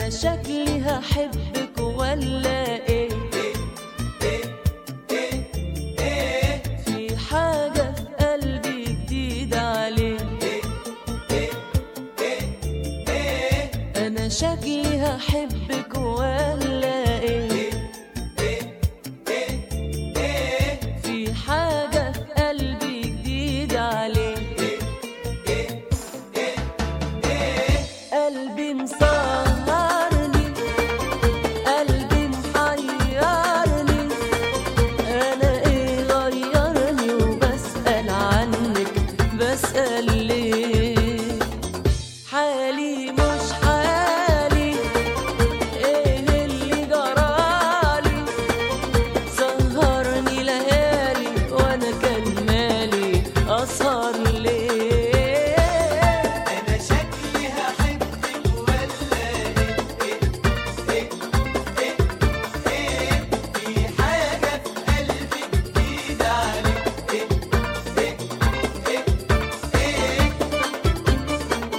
انا شكلي هحبك ولا ايه في حاجة في قلبي جديدة عليك انا شكلي هحبك ولا ايه في حاجة في قلبي جديدة عليك قلبي مسهرني قلبي محيرني انا ايه غيرني وبسأل عنك بسأل ليه حالي مش حالي ايه اللي جرالي سهرني ليالي وانا كان مالي اسهر ليه انا شكلي هحبك ولا ايه ايه ايه ايه في حاجه في قلبي جديده عليك ايه ايه ايه ايه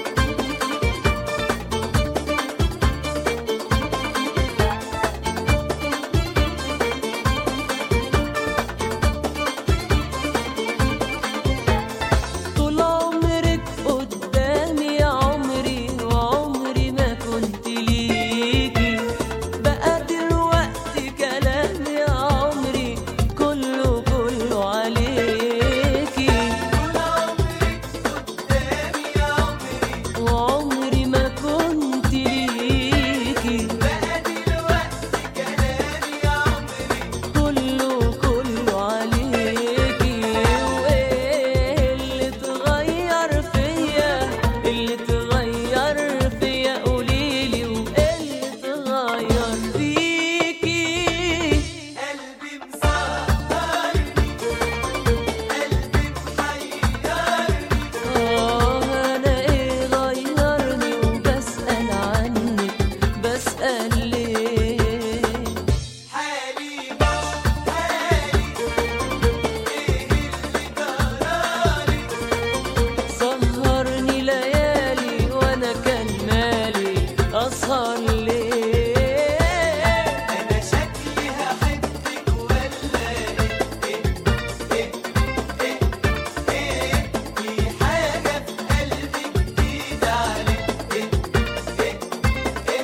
طول عمرك قدامي يا عمري وعمري ما كنت ليكي بقى دلوقتي كلام يا عمري كله كله عليكي طول عمرك قدامي يا عمري وعمري ما كنت ليكي بقى دلوقتي كلامي يا عمري كله كله عليكي وايه اللي اتغير فيا اللي اتغير فيا قوليلي وايه اللي اتغير فيكي قلبي مسهرني قلبي محيرني اه انا ايه غيرني وبسأل عنك بسأل ليه حالي مش حالي ايه اللي جرالي سهرني ليالي وانا كان مالي اسهر ليه انا شكلي هحبك ولا ايه ايه ايه ايه في حاجه في قلبي جديده عليك ايه ايه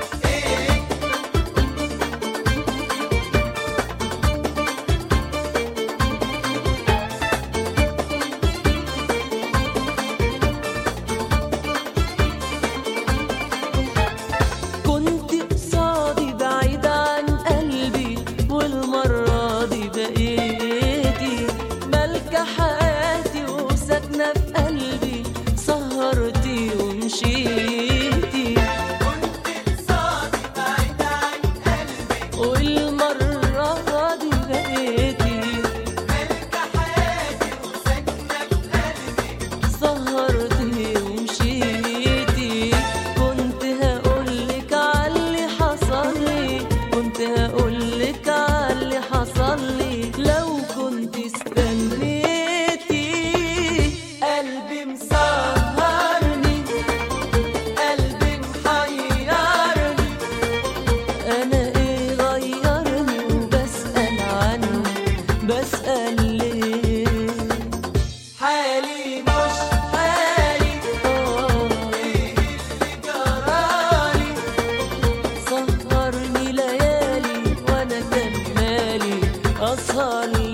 ايه ايه كنت قصادي بعيد عن قلبي والمرة دي بقيتي ملكة حياتي وساكنة في قلبي سهرتي ومشيتي كنت قصادي بعيد عن قلبي والمرة دي بقيتي ملكة حياتي وساكنة في قلبي سهرتي ومشيتي كنت هقولك عاللي حصل لي كنت هقولك عاللي حصل لي لو كنت استنيتي قلبي مسهرني قلبي محيرني انا ايه غيرني وبسأل عنك بسأل ليه حالي مش حالي آه ايه اللي جرالي سهرني ليالي وانا كان مالي اسهر